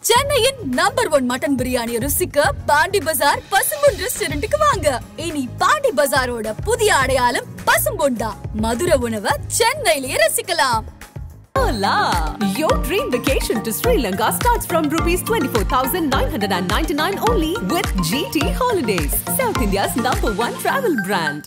சென்னையின் number one mutton biryani ருசிக்க பாண்டி பஜார் பசும்பொன் ரெஸ்டாரண்ட்டுக்கு வாங்க இனி பாண்டி பஜாரோட புதிய அடையாளம் பசும்பொன் தான் மதுர உணவை சென்னையிலேயே ரசிக்கலாம் Hola! Your dream vacation to Sri Lanka starts from rupees 24,999 only with GT Holidays, South India's number one travel brand.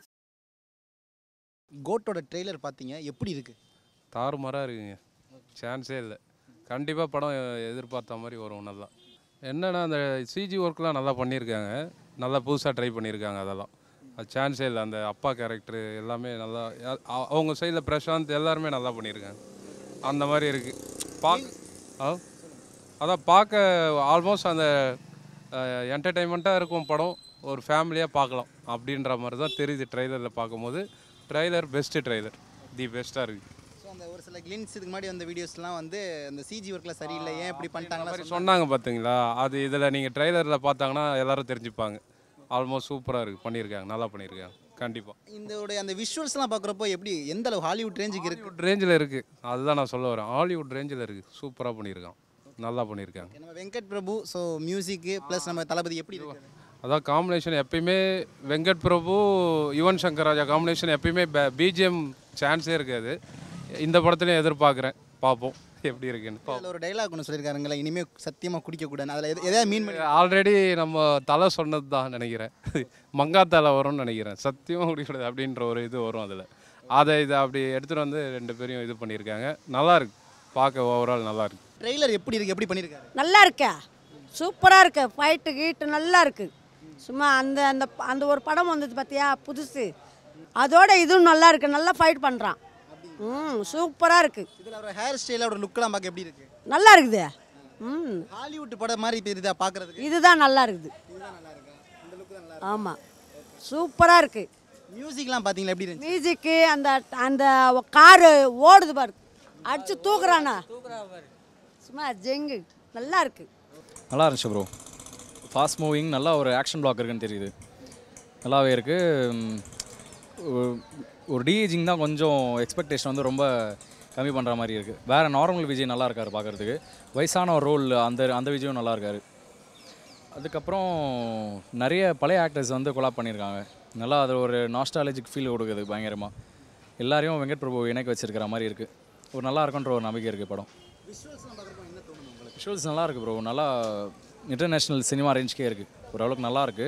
கோட்டோட ட்ரெய்லர் பார்த்தீங்க எப்படி இருக்கு தாறுமாறாக இருக்குங்க சான்ஸே இல்லை கண்டிப்பாக படம் எதிர்பார்த்த மாதிரி வரும் நல்லா என்னென்னா அந்த சிஜி ஒர்க்லாம் நல்லா பண்ணியிருக்காங்க நல்லா புதுசாக ட்ரை பண்ணியிருக்காங்க அதெல்லாம் அது சான்ஸே இல்லை அந்த அப்பா கேரக்டர் எல்லாமே நல்லா அ- அவங்க சைடில் பிரசாந்த் எல்லாருமே நல்லா பண்ணியிருக்காங்க அந்த மாதிரி இருக்குது பார்க்க ஆ அதான் பார்க்க ஆல்மோஸ்ட் அந்த என்டர்டெயின்மெண்ட்டாக இருக்கும் படம் ஒரு ஃபேமிலியாக பார்க்கலாம் அப்படின்ற மாதிரி தான் தெரியுது ட்ரெய்லரில் பார்க்கும்போது ட்ரெய்லர் பெஸ்ட்டு ட்ரெய்லர் தி பெஸ்ட்டாக இருக்குது ஸோ அந்த ஒரு சில கிளின்ஸ் இதுக்கு முன்னாடி வந்த வீடியோஸ்லாம் வந்து அந்த சிஜி ஒர்க்கில் சரியில்லை ஏன் இப்படி மாதிரி பண்ணிட்டாங்களா சொன்னாங்க பார்த்தீங்களா அது இதில் நீங்கள் ட்ரெய்லரில் பார்த்தாங்கன்னா எல்லாரும் தெரிஞ்சுப்பாங்க ஆல்மோஸ்ட் சூப்பராக இருக்குது பண்ணியிருக்காங்க நல்லா பண்ணியிருக்காங்க கண்டிப்பாக இந்த அந்த விஷுவல்ஸ்லாம் பார்க்குறப்போ எப்படி எந்த அளவு ஹாலிவுட் ரேஞ்சுக்கு இருக்கு ஹாலிவுட் ரேஞ்சில் இருக்குது அதுதான் நான் சொல்ல வரேன் ஹாலிவுட் ரேஞ்சில் இருக்குது சூப்பராக பண்ணியிருக்கான் நல்லா பண்ணியிருக்காங்க நம்ம Venkat Prabhu so music plus நம்ம தளபதி எப்படி இருக்கு அதான் காம்பினேஷன் எப்பயுமே வெங்கட் பிரபு யுவன் சங்கர் ராஜா காம்பினேஷன் எப்பயுமே பிஜிஎம் சான்ஸே இருக்காது இந்த படத்துலையும் எதிர்பார்க்குறேன் பார்ப்போம் எப்படி இருக்குன்னு அதில் ஒரு டைலாக் ஒன்று சொல்லியிருக்காருங்களா இனிமேல் சத்தியமாக குடிக்கக்கூடாது அதில் எது எதாவது மீன் பண்ணி ஆல்ரெடி நம்ம தலை சொன்னது தான் நினைக்கிறேன் மங்கா தலை வரும்னு நினைக்கிறேன் சத்தியமாக குடிக்கூடாது அப்படின்ற ஒரு இது வரும் அதில் அதை இதை அப்படி எடுத்துகிட்டு வந்து ரெண்டு பேரையும் இது பண்ணியிருக்காங்க நல்லா இருக்கு பார்க்க ஓவரால் நல்லா இருக்கு ட்ரெய்லர் எப்படி இருக்கு எப்படி பண்ணியிருக்காரு நல்லா இருக்கா சூப்பராக இருக்கு ஃபைட்டு கீட்டு நல்லா இருக்கு சும்மா அந்த அந்த அந்த ஒரு படம் வந்தது பார்த்தியா புதுசு அதோட இதுவும் நல்லா இருக்கு நல்லா ஃபைட் பண்ணுறான் ம் சூப்பராக இருக்கு இதில் ஒரு ஹேர் ஸ்டைல் அவரோட லுக்கெலாம் பார்க்க எப்படி இருக்கு நல்லா இருக்குது ம் ஹாலிவுட் படம் மாதிரி தெரியுதா பார்க்குறதுக்கு இதுதான் நல்லா இருக்குது ஆமாம் சூப்பராக இருக்கு மியூசிக்லாம் பார்த்தீங்களா எப்படி இருந்துச்சு மியூசிக்கு அந்த அந்த காரு ஓடுது பாரு அடிச்சு தூக்குறானா சும்மா ஜெங்கு நல்லா இருக்கு நல்லா இருந்துச்சு ப்ரோ ஃபாஸ்ட் மூவிங் நல்லா ஒரு ஆக்ஷன் பிளாக் இருக்குன்னு தெரியுது நல்லாவே இருக்குது ஒரு டிஏஜிங் தான் கொஞ்சம் எக்ஸ்பெக்டேஷன் வந்து ரொம்ப கம்மி பண்ணுற மாதிரி இருக்குது வேறு நார்மல் விஜய் நல்லா இருக்காரு பார்க்குறதுக்கு வயசான ஒரு ரோல் அந்த அந்த விஜயும் நல்லா இருக்காரு அதுக்கப்புறம் நிறைய பழைய ஆக்டர்ஸ் வந்து கொலாப் பண்ணியிருக்காங்க நல்லா அது ஒரு நாஸ்டாலஜிக் ஃபீல் கொடுக்குது பயங்கரமாக எல்லாரையும் வெங்கட் பிரபு இணைக்க வச்சிருக்கிற மாதிரி இருக்குது ஒரு நல்லா இருக்குன்ற ஒரு நம்பிக்கை இருக்குது படம் விஷுவல்ஸ் நல்லா இருக்கு ப்ரோ நல்லா இன்டர்நேஷ்னல் சினிமா ரேஞ்சுக்கே இருக்குது ஓரளவுக்கு நல்லா இருக்கு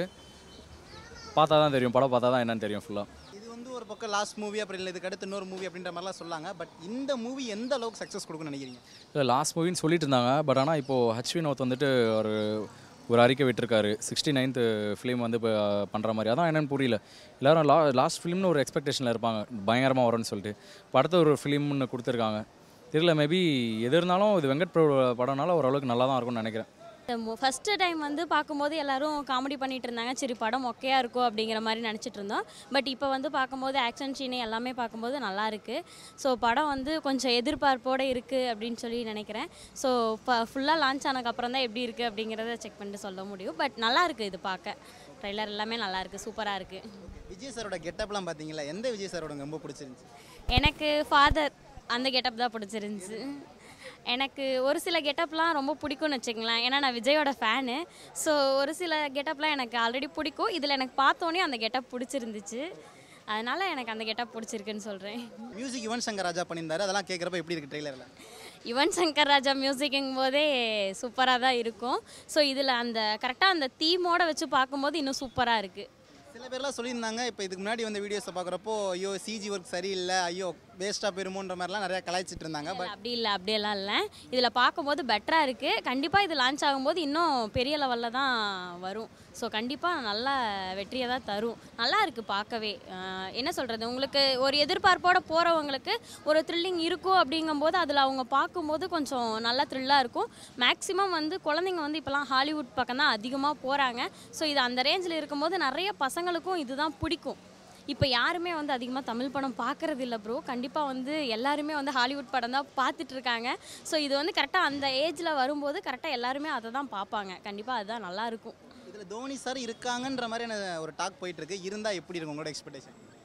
பார்த்தா தான் தெரியும் படம் பார்த்தா தான் என்னன்னு தெரியும் ஃபுல்லாக இது வந்து ஒரு பக்கம் லாஸ்ட் மூவி அப்புறம் இல்லை இதுக்கு அடுத்து இன்னொரு மூவி அப்படின்ற மாதிரிலாம் சொல்லாங்க பட் இந்த மூவி எந்த அளவுக்கு சக்ஸஸ் கொடுக்குன்னு நினைக்கிறீங்க இல்லை லாஸ்ட் மூவின்னு சொல்லிட்டு இருந்தாங்க பட் ஆனால் இப்போது ஹச் வினோத் வந்துட்டு ஒரு ஒரு அறிக்கை விட்டுருக்காரு சிக்ஸ்டி நைன்த்து ஃபிலிம் வந்து இப்போ பண்ணுற மாதிரி அதான் என்னன்னு புரியல எல்லாரும் லா லாஸ்ட் ஃபிலிம்னு ஒரு எக்ஸ்பெக்டேஷனில் இருப்பாங்க பயங்கரமாக வரும்னு சொல்லிட்டு இப்போ அடுத்த ஒரு ஃபிலிம்னு கொடுத்துருக்காங்க தெரியல மேபி எது இருந்தாலும் இது வெங்கட் பிரபு படம்னால ஓரளவுக்கு நல்லா தான் இருக்கும்னு நினைக்கிறேன் ஃபஸ்ட்டு டைம் வந்து பார்க்கும்போது எல்லாரும் காமெடி பண்ணிட்டு இருந்தாங்க சரி படம் மொக்கையாக இருக்கும் அப்படிங்கிற மாதிரி நினச்சிட்டு இருந்தோம் பட் இப்போ வந்து பார்க்கும்போது ஆக்ஷன் சீனு எல்லாமே பார்க்கும்போது நல்லா இருக்கு ஸோ படம் வந்து கொஞ்சம் எதிர்பார்ப்போடு இருக்குது அப்படின்னு சொல்லி நினைக்கிறேன் ஸோ இப்போ ஃபுல்லாக லான்ச் ஆனதுக்கப்புறம் தான் எப்படி இருக்குது அப்படிங்கிறத செக் பண்ணிட்டு சொல்ல முடியும் பட் நல்லா இருக்குது இது பார்க்க ட்ரெய்லர் எல்லாமே நல்லா இருக்குது சூப்பராக இருக்குது விஜய் சாரோட கெட்டப்லாம் பார்த்தீங்களா எந்த விஜய் சாரோட உங்களுக்கு ரொம்ப பிடிச்சிருந்துச்சு எனக்கு ஃபாதர் அந்த கெட்டப் தான் பிடிச்சிருந்துச்சு எனக்கு ஒரு சில கெட்டப்லாம் ரொம்ப பிடிக்கும்னு வச்சுங்களேன் ஏன்னா நான் விஜயோட ஃபேனு ஸோ ஒரு சில கெட்டப்லாம் எனக்கு ஆல்ரெடி பிடிக்கும் இதில் எனக்கு பார்த்தோன்னே அந்த கெட்டப் பிடிச்சிருந்துச்சு அதனால் எனக்கு அந்த கெட்டப் பிடிச்சிருக்குன்னு சொல்கிறேன் மியூசிக் யுவன் சங்கர் ராஜா பண்ணியிருந்தாரு அதெல்லாம் கேட்குறப்ப எப்படி இருக்கு ட்ரெய்லரில் யுவன் சங்கர் ராஜா மியூசிக்குங்கும் போதே சூப்பராக தான் இருக்கும் ஸோ இதில் அந்த கரெக்டாக அந்த தீமோட வச்சு பார்க்கும்போது இன்னும் சூப்பராக இருக்குது சில பேர்லாம் சொல்லியிருந்தாங்க இப்போ இதுக்கு முன்னாடி வந்த வீடியோஸை பார்க்குறப்போ ஐயோ சிஜி ஒர்க் சரியில்லை ஐயோ வேஸ்ட்டாக போயிருமோன்ற மாதிரிலாம் நிறையா கலாய்ச்சிட்டு இருந்தாங்க பட் அப்படி இல்லை அப்படியெல்லாம் இல்லை இதில் பார்க்கும்போது பெட்டராக இருக்குது கண்டிப்பாக இது லான்ச் ஆகும்போது இன்னும் பெரிய லெவலில் தான் வரும் ஸோ கண்டிப்பாக நல்ல வெற்றியை தான் தரும் நல்லா இருக்குது பார்க்கவே அஹ் என்ன சொல்கிறது உங்களுக்கு ஒரு எதிர்பார்ப்போட போகிறவங்களுக்கு ஒரு த்ரில்லிங் இருக்கும் அப்படிங்கும்போது அதில் அவங்க பார்க்கும்போது கொஞ்சம் நல்லா த்ரில்லாக இருக்கும் மேக்ஸிமம் வந்து குழந்தைங்க வந்து இப்போலாம் ஹாலிவுட் பக்கம் தான் அதிகமாக போகிறாங்க ஸோ இது அந்த ரேஞ்சில் இருக்கும்போது நிறைய பசங்களுக்கும் இதுதான் பிடிக்கும் இப்போ யாருமே வந்து அதிகமாக தமிழ் படம் பார்க்கறது இல்லை ப்ரோ கண்டிப்பாக வந்து எல்லாருமே வந்து ஹாலிவுட் படம் தான் பார்த்துட்டு இருக்காங்க ஸோ இது வந்து கரெக்டாக அந்த ஏஜில் வரும்போது கரெக்டாக எல்லாருமே அதை தான் பார்ப்பாங்க கண்டிப்பாக அதுதான் நல்லா இருக்கும் இதில் தோனி சார் இருக்காங்கன்ற மாதிரியான ஒரு டாக் போயிட்டு இருக்கு இருந்தால் எப்படி இருக்கும் உங்களோட எக்ஸ்பெக்டேஷன்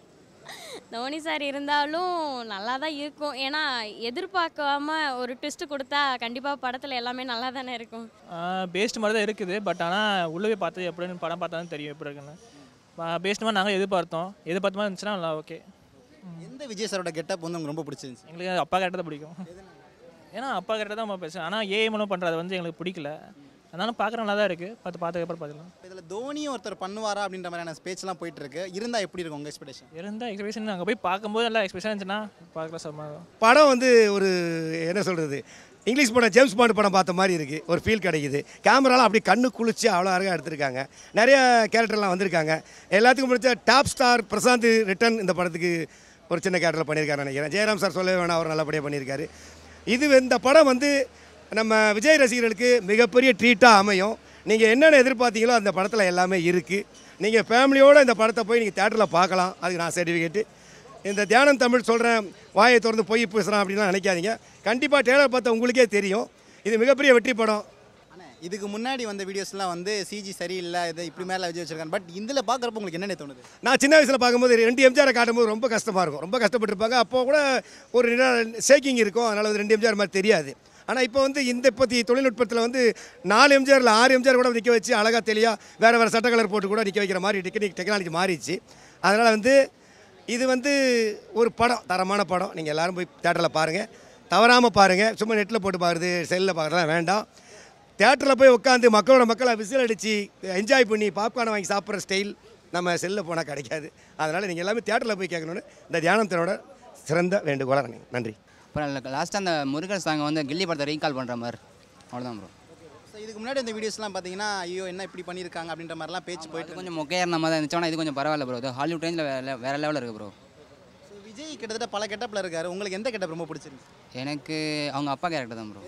தோனி சார் இருந்தாலும் நல்லா தான் இருக்கும் ஏன்னா எதிர்பார்க்காம ஒரு ட்விஸ்ட் கொடுத்தா கண்டிப்பாக படத்தில் எல்லாமே நல்லா தானே இருக்கும் பேஸ்ட் மாதிரி தான் இருக்குது பட் ஆனால் உள்ளே போய் பார்த்து எப்படின்னு படம் பார்த்தா தான் தெரியும் எப்படி இருக்குன்னு பேஸ்ட் மாதிரி நாங்கள் எதிர்பார்த்தோம் எதிர்பார்த்த மாதிரி இருந்துச்சுன்னா நல்லா ஓகே எந்த விஜய் சாரோட கெட்டப் வந்து உங்களுக்கு ரொம்ப பிடிச்சிருந்துச்சு எங்களுக்கு அப்பா கேரக்டர் தான் பிடிக்கும் ஏன்னா அப்பா கேரக்டர் தான் நம்ம பேசுகிறேன் ஆனால் ஏஐ மூலம் பண்ணுறது வந்து எங்களுக்கு பிடிக்கல அதனால பார்க்குற நல்லா தான் இருக்குது பார்த்து பார்த்துக்கப்புறம் பார்த்துக்கலாம் இதில் தோனியும் ஒருத்தர் பண்ணுவாரா அப்படின்ற மாதிரியான ஸ்பேச்லாம் போயிட்டு இருக்கு இருந்தால் எப்படி இருக்கும் உங்கள் எக்ஸ்பெக்டேஷன் இருந்தால் எக்ஸ்பிரஷன் அங்கே போய் பார்க்கும்போது நல்லா எக்ஸ்பிரஷன் இருந்துச்சுன்னா பார்க்கலாம் சும்மா படம் வந்து ஒரு என்ன சொல்கிறது இங்கிலீஷ் படம் ஜேம்ஸ் பாண்ட் படம் பார்த்த மாதிரி இருக்குது ஒரு ஃபீல் கிடைக்குது கேமராலாம் அப்படியே கண்ணு குளிச்சு அவ்வளோ அழகாக எடுத்திருக்காங்க நிறைய கேரக்டர்லாம் வந்திருக்காங்க எல்லாத்துக்கும் பிடிச்ச டாப் ஸ்டார் பிரசாந்த் ரிட்டன் இந்த படத்துக்கு ஒரு சின்ன கேரக்டர் பண்ணியிருக்காரு நினைக்கிறேன் ஜெயராம் சார் சொல்லவே வேணாம் அவர் நல்லபடியாக பண்ணியிருக்காரு இது இந்த படம் வந்து நம்ம விஜய் ரசிகர்களுக்கு மிகப்பெரிய ட்ரீட்டாக அமையும் நீங்கள் என்னென்ன எதிர்பார்த்தீங்களோ அந்த படத்தில் எல்லாமே இருக்குது நீங்கள் ஃபேமிலியோடு இந்த படத்தை போய் நீங்கள் தேட்டரில் பார்க்கலாம் அதுக்கு நான் சர்டிஃபிகேட்டு இந்த தியானம் தமிழ் சொல்கிறேன் வாயை திறந்து பொய் பேசுகிறான் அப்படின்லாம் நினைக்காதீங்க கண்டிப்பாக டேலர் பார்த்தா உங்களுக்கே தெரியும் இது மிகப்பெரிய வெற்றி படம் அண்ணே இதுக்கு முன்னாடி வந்த வீடியோஸ்லாம் வந்து சிஜி சரியில்லை இது இப்படி மேலே விஜய் வச்சிருக்காங்க பட் இதில் பார்க்குறப்ப உங்களுக்கு என்னென்ன தோணுது நான் சின்ன வயசில் பார்க்கும்போது ரெண்டு எம்ஜிஆரை காட்டும்போது ரொம்ப கஷ்டமாக இருக்கும் ரொம்ப கஷ்டப்பட்டிருப்பாங்க அப்போ கூட ஒரு ஷேக்கிங் இருக்கும் அதனால் வந்து ரெண்டு எம்ஜிஆர் மாதிரி தெரியாது ஆனால் இப்போ வந்து இந்த பற்றி தொழில்நுட்பத்தில் வந்து நாலு எம்ஜிஆரில் ஆறு எம்ஜிஆர் கூட நிற்க வச்சு அழகாக தெளியாக வேறு வேறு சட்ட கலர் போட்டு கூட நிற்க வைக்கிற மாதிரி டெக்னிக் டெக்னாலஜி மாறிடுச்சு அதனால் வந்து இது வந்து ஒரு படம் தரமான படம் நீங்கள் எல்லாரும் போய் தேட்டரில் பாருங்கள் தவறாமல் பாருங்கள் சும்மா நெட்டில் போட்டு பார்க்குறது செல்லில் பார்க்குறதுலாம் வேண்டாம் தேட்டரில் போய் உட்காந்து மக்களோட மக்களை விசில் அடித்து என்ஜாய் பண்ணி பாப்கார்னை வாங்கி சாப்பிட்ற ஸ்டைல் நம்ம செல்லில் போனால் கிடைக்காது அதனால் நீங்கள் எல்லாமே தேட்டரில் போய் கேட்கணுன்னு இந்த தியானத்தினோட சிறந்த வேண்டுகோளாக நன்றி அப்புறம் லாஸ்ட்டாக அந்த முருகர் சாங்கை வந்து கில்லி படத்தை ரீகால் பண்ணுற மாதிரி அவ்வளோதான் ப்ரோ ஸோ இதுக்கு முன்னாடி இந்த வீடியோஸ்லாம் பார்த்தீங்கன்னா ஐயோ என்ன இப்படி பண்ணியிருக்காங்க அப்படின்ற மாதிரிலாம் பேச்சு போயிட்டு இது கொஞ்சம் மொக்கையாக இருந்த மாதிரி தான் இருந்துச்சு ஆனால் இது கொஞ்சம் பரவாயில்ல ப்ரோ இது ஹாலிவுட் ரேஞ்சில் வேறு வேறு லெவலில் இருக்குது ப்ரோ ஸோ விஜய் கிட்டத்தட்ட பல கெட்டப்பில் இருக்காரு உங்களுக்கு எந்த கெட்டப் ரொம்ப பிடிச்சிருக்கு எனக்கு அவங்க அப்பா கேரக்டர் தான் ப்ரோ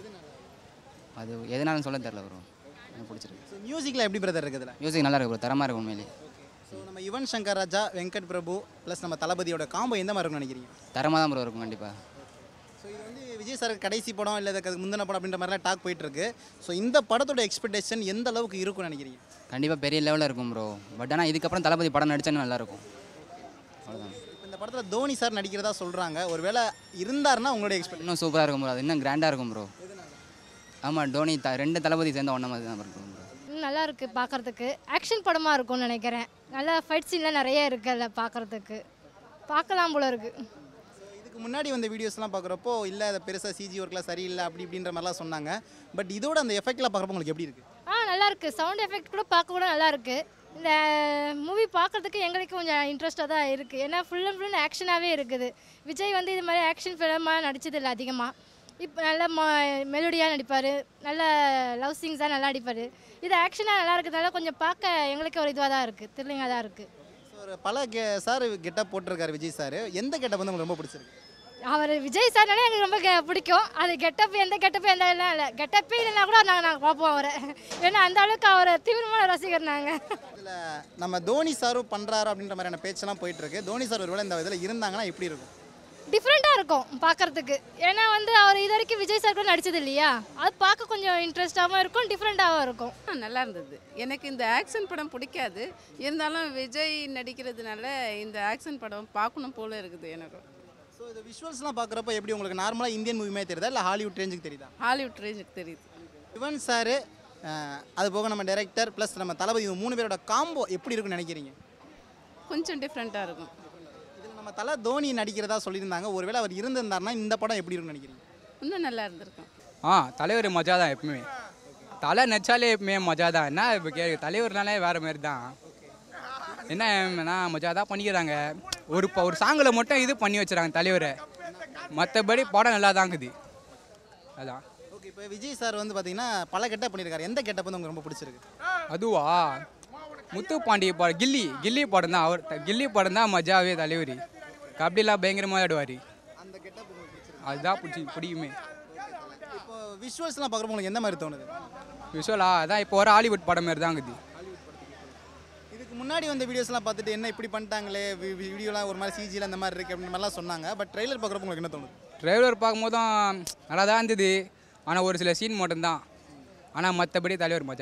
அது எதனாலும் சொல்ல தெரில ப்ரோ எனக்கு பிடிச்சிருக்கு ஸோ மியூசிக்கில் எப்படி பிரதர் இருக்குதுல மியூசிக் நல்லா இருக்கு ப்ரோ தரமாக இருக்கு உண்மையிலே ஸோ நம்ம யுவன் சங்கர் ராஜா வெங்கட் பிரபு ப்ளஸ் நம்ம தளபதியோட காம்போ எந்த மாதிரி இருக்கும்னு நினைக்கிறீங்க தரமாக தான் ப்ரோ இருக்கும் கண்டிப்பாக ஸோ இது வந்து விஜய் சார் கடைசி படம் இல்லை அதுக்கு முந்தின படம் அப்படின்ற மாதிரிலாம் டாக் போயிட்டு இருக்கு ஸோ இந்த படத்தோட எக்ஸ்பெக்டேஷன் எந்த அளவுக்கு இருக்கும்னு நினைக்கிறீங்க கண்டிப்பாக பெரிய லெவலில் இருக்கும் ப்ரோ பட் ஆனால் இதுக்கப்புறம் தளபதி படம் நடிச்சா இன்னும் நல்லா இருக்கும் அவ்வளோதான் இப்போ இந்த படத்தில் தோனி சார் நடிக்கிறதா சொல்கிறாங்க ஒருவேளை இருந்தாருன்னா உங்களுடைய எக்ஸ்பெக்ட் இன்னும் சூப்பராக இருக்கும் ப்ரோ அது இன்னும் கிராண்டாக இருக்கும் ப்ரோ ஆமாம் டோனி த ரெண்டு தளபதி சேர்ந்த ஒன்றா மாதிரி தான் இருக்கும் ப்ரோ நல்லா இருக்கு பார்க்கறதுக்கு ஆக்ஷன் படமாக இருக்கும்னு நினைக்கிறேன் நல்லா ஃபைட் சீன்லாம் நிறைய இருக்கு அதில் பார்க்கறதுக்கு பார்க்கலாம் போல இருக்கு இதுக்கு முன்னாடி வந்த வீடியோஸ்லாம் பார்க்குறப்போ இல்லை அதை பெருசாக சிஜி ஒர்க்லாம் சரியில்லை அப்படி இப்படின்ற மாதிரிலாம் சொன்னாங்க பட் இதோட அந்த எஃபெக்ட்லாம் பார்க்குறப்போ உங்களுக்கு எப்படி இருக்குது ஆ நல்லா இருக்கு சவுண்ட் எஃபெக்ட் கூட பார்க்க கூட நல்லா இருக்கு இந்த மூவி பார்க்கறதுக்கு எங்களுக்கு கொஞ்சம் இன்ட்ரெஸ்ட்டாக தான் இருக்குது ஏன்னா ஃபுல் அண்ட் ஃபுல் ஆக்ஷனாகவே இருக்குது விஜய் வந்து இது மாதிரி ஆக்ஷன் ஃபிலிமாக நடிச்சதில்லை அதிகமாக இப்போ நல்ல மெலோடியாக நடிப்பார் நல்ல லவ் சிங்ஸாக நல்லா நடிப்பார் இது ஆக்ஷனாக நல்லா இருக்கிறதுனால கொஞ்சம் பார்க்க எங்களுக்கு ஒரு இதுவாக தான் இருக்குது த்ரில்லிங்காக தான் இருக்குது ஸோ ஒரு பல கெ சார் கெட்டப் போட்டிருக்காரு விஜய் சார் எந்த கெட்டப் வந்து உங்களுக்கு ரொம்ப பிடிச்சிருக்கு அவர் விஜய் சார்னாலே எனக்கு ரொம்ப கெ- பிடிக்கும் அது கெட்டப் எந்த கெட்டப் எந்த எல்லாம் இல்லை கெட்டப்பே இல்லைன்னா கூட நாங்கள் நாங்கள் பார்ப்போம் அவரை ஏன்னா அந்த அளவுக்கு அவரை தீவிரமான ரசிகர் நாங்கள் இதில் நம்ம தோனி சாரும் பண்ணுறாரு அப்படின்ற மாதிரியான பேச்செல்லாம் போயிட்டு இருக்கு தோனி சார் ஒருவேளை இந்த இதில் இருந்தாங்கன்னா எப்படி இருக்கும் டிஃப்ரெண்ட்டாக இருக்கும் பார்க்கறதுக்கு ஏன்னா வந்து அவர் இது வரைக்கும் விஜய் சார் கூட நடிச்சது இல்லையா அது பார்க்க கொஞ்சம் இன்ட்ரெஸ்டாகவும் இருக்கும் டிஃப்ரெண்ட்டாகவும் இருக்கும் நல்லா இருந்தது எனக்கு இந்த ஆக்ஷன் படம் பிடிக்காது இருந்தாலும் விஜய் நடிக்கிறதுனால இந்த ஆக்ஷன் படம் பார்க்கணும் போல இருக்குது எனக்கு ஸோ இந்த விஷுவல்ஸ்லாம் பார்க்குறப்போ எப்படி உங்களுக்கு நார்மலாக இந்தியன் மூவிமே தெரியுதா இல்லை ஹாலிவுட் ரேஞ்சுக்கு தெரியுதா ஹாலிவுட் ரேஞ்சுக்கு தெரியுது யுவன் சார் அது போக நம்ம டைரக்டர் ப்ளஸ் நம்ம தளபதி இவங்க மூணு பேரோட காம்போ எப்படி இருக்குன்னு நினைக்கிறீங்க கொஞ்சம் டிஃப்ரெண்ட்டாக இருக்கும் இதில் நம்ம தலை தோனி நடிக்கிறதா சொல்லியிருந்தாங்க ஒருவேளை அவர் இருந்திருந்தாருன்னா இந்த படம் எப்படி இருக்குன்னு நினைக்கிறீங்க இன்னும் நல்லா இருந்திருக்கும் ஆ தலைவர் மஜா தான் எப்பவுமே தலை நச்சாலே எப்பவுமே மஜா தான் என்ன இப்போ கே தலைவர்னாலே வேறு மாதிரி தான் என்ன மஜா தான் பண்ணிக்கிறாங்க ஒரு ப- ஒரு சாங்கில் மட்டும் இது பண்ணி வச்சுறாங்க தலைவரை மற்றபடி படம் நல்லா தாங்குது அதான் ஓகே இப்போ விஜய் சார் வந்து பார்த்தீங்கன்னா பல கெட்டப் பண்ணியிருக்காரு எந்த கெட்டப் வந்து உங்களுக்கு ரொம்ப பிடிச்சிருக்கு அதுவா முத்து பாண்டி படம் கில்லி கில்லி படம் தான் அவர் கில்லி படம் தான் மஜாவே தலைவர் கபடிலாம் பயங்கரமாக ஆடுவார் அதுதான் பிடிச்சி பிடிக்குமே இப்போ விஷுவல்ஸ்லாம் பார்க்குறப்போ உங்களுக்கு எந்த மாதிரி தோணுது விஷுவலா அதான் இப்போ வர ஹாலிவுட் படம் மாதிரி தான் இருக்குது இதுக்கு முன்னாடி வந்த வீடியோஸ்லாம் பார்த்துட்டு என்ன இப்படி பண்ணிட்டாங்களே வி- வி- வீடியோலாம் ஒரு மாதிரி சிஜியில் அந்த மாதிரி இருக்குது அப்படின்ற மாதிரிலாம் சொன்னாங்க பட் ட்ரெய்லர் பார்க்குறப்போ உங்களுக்கு என்ன தோணுது டிரைவர் பார்க்கும்போதும் நல்லா தான் இருந்தது ஆனால் ஒரு சில சீன் மட்டும்தான் ஆனால் மற்றபடி தலைவர் மஜா தான்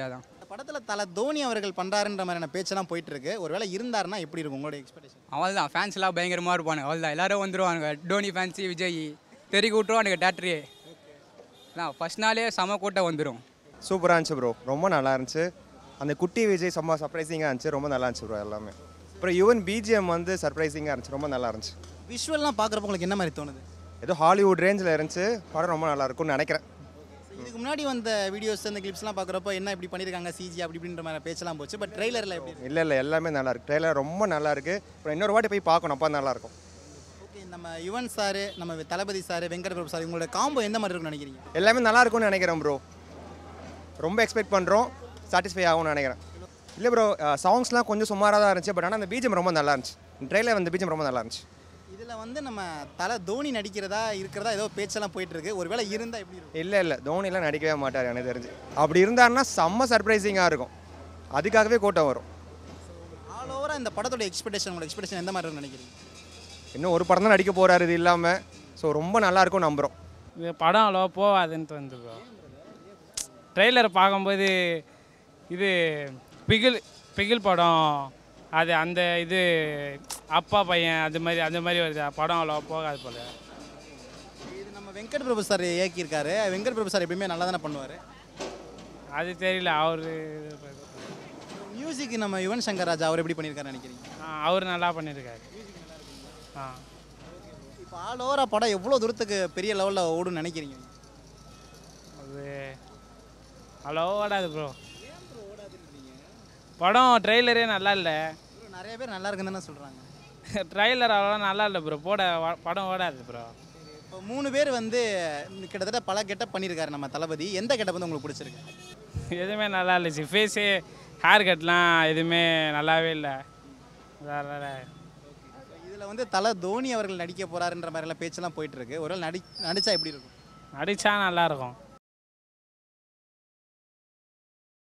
படத்தில் தலை தோனி அவர்கள் பண்ணுறாருன்ற மாதிரியான பேச்செல்லாம் போயிட்டு இருக்கு ஒருவேளை இருந்தாருன்னா எப்படி இருக்கும் உங்களோட எக்ஸ்பெக்டேஷன் அவள் தான் ஃபேன்ஸ்லாம் பயங்கரமாக இருப்பானுங்க அவள் தான் எல்லாரும் வந்துருவானுங்க டோனி ஃபேன்ஸு விஜய் தெருக்கி விட்ருவானுங்க டேட்ரியே நான் ஃபஸ்ட் நாளே செம கூட்டம் வந்துடும் சூப்பராக இருந்துச்சு ப்ரோ ரொம்ப நல்லா இருந்துச்சு அந்த குட்டி விஜய் செம்ம சர்ப்ரைசிங்காக இருந்துச்சு ரொம்ப நல்லா இருந்துச்சு ப்ரோ எல்லாமே அப்புறம் ஈவன் பிஜிஎம் வந்து சர்ப்ரைசிங்காக இருந்துச்சு ரொம்ப நல்லா இருந்துச்சு விஷுவல்லாம் பார்க்குறப்ப உங்களுக்கு என்ன மாதிரி தோணுது ஏதோ ஹாலிவுட் ரேஞ்சில் இருந்துச்சு படம் ரொம்ப நல்லா இருக்கும்னு நினைக்கிறேன் இதுக்கு முன்னாடி வந்த வீடியோஸ் இந்த கிளிப்ஸ்லாம் பார்க்குறப்போ என்ன இப்படி பண்ணியிருக்காங்க சிஜி அப்படி இப்படின்ற மாதிரி பேச்செல்லாம் போச்சு பட் ட்ரெய்லரில் எப்படி இருக்கு? இல்லை இல்லை எல்லாமே நல்லா இருக்கு ட்ரெய்லர் ரொம்ப நல்லா இருக்கு அப்புறம் இன்னொரு வாட்டி போய் பார்க்கணும் அப்போ நல்லா இருக்கும் ஓகே நம்ம யுவன் சார் நம்ம தளபதி சார் வெங்கட பிரபு சார் இவங்களோட காம்போ எந்த மாதிரி இருக்கும்னு நினைக்கிறீங்க எல்லாமே நல்லா இருக்கும்னு நினைக்கிறேன் ப்ரோ ரொம்ப எக்ஸ்பெக்ட் பண்ணுறோம் சாட்டிஸ்ஃபை ஆகும்னு நினைக்கிறேன் இல்லை ப்ரோ சாங்ஸ்லாம் கொஞ்சம் சுமாராக தான் இருந்துச்சு பட் ஆனால் அந்த பீஜம் ரொம்ப நல்லா இருந்துச்சு ட்ரெயிலர் வந்து பீஜம் ரொம்ப நல்லா இருந்துச்சு இதில் வந்து நம்ம தலை தோனி நடிக்கிறதா இருக்கிறதா ஏதோ பேச்செல்லாம் போயிட்டு இருக்கு ஒருவேளை இருந்தால் எப்படி இருக்கும் இல்லை இல்லை தோனிலாம் நடிக்கவே மாட்டார் எனக்கு தெரிஞ்சு அப்படி இருந்தாருன்னா செம்ம சர்ப்ரைசிங்காக இருக்கும் அதுக்காகவே கூட்டம் வரும் ஆல் ஓவராக இந்த படத்தோட எக்ஸ்பெக்டேஷன் உங்களோட எக்ஸ்பெக்டேஷன் எந்த மாதிரி இருக்கும்னு நினைக்கிறீங்க இன்னும் ஒரு படம் தான் நடிக்க போகிறாரு இது இல்லாமல் ஸோ ரொம்ப நல்லா இருக்கும் நம்புகிறோம் இது படம் அவ்வளோவா போகாதுன்ட்டு வந்து ப்ரோ ட்ரெய்லரை பார்க்கும்போது இது பிகில் பிகில் படம் அது அந்த இது அப்பா பையன் அது மாதிரி அந்த மாதிரி வருது படம் அவ்வளோவா போகாது போல இது நம்ம வெங்கட் பிரபு சார் இயக்கியிருக்காரு வெங்கட் பிரபு சார் எப்பயுமே நல்லா தானே பண்ணுவார் அது தெரியல அவர் மியூசிக் நம்ம யுவன் சங்கர் ராஜா அவர் எப்படி பண்ணியிருக்காருன்னு நினைக்கிறீங்க அவர் நல்லா பண்ணியிருக்காரு ஆ இப்போ ஆல் ஓவராக படம் எவ்வளோ தூரத்துக்கு பெரிய லெவலில் ஓடுன்னு நினைக்கிறீங்க அது அவ்வளோ ஓடாது ப்ரோ படம் ட்ரெய்லரே நல்லா இல்லை நிறைய பேர் நல்லா இருக்குன்னு தானே சொல்கிறாங்க ட்ரெய்லர் அவ்வளோ நல்லா இல்லை ப்ரோ போட வ- படம் ஓடாது ப்ரோ இப்போ மூணு பேர் வந்து கிட்டத்தட்ட பல கெட்டப் பண்ணியிருக்காரு நம்ம தளபதி எந்த கெட்டப் வந்து உங்களுக்கு பிடிச்சிருக்கு எதுவுமே நல்லா இல்லைச்சு ஃபேஸு ஹேர் கட்லாம் எதுவுமே நல்லாவே இல்லை அதனால இதில் வந்து தலை தோனி அவர்கள் நடிக்க போறாருன்ற மாதிரிலாம் பேச்செல்லாம் போயிட்டு இருக்கு ஒருவேளை நடி நடிச்சா எப்படி இருக்கும் நடித்தா நல்லாயிருக்கும்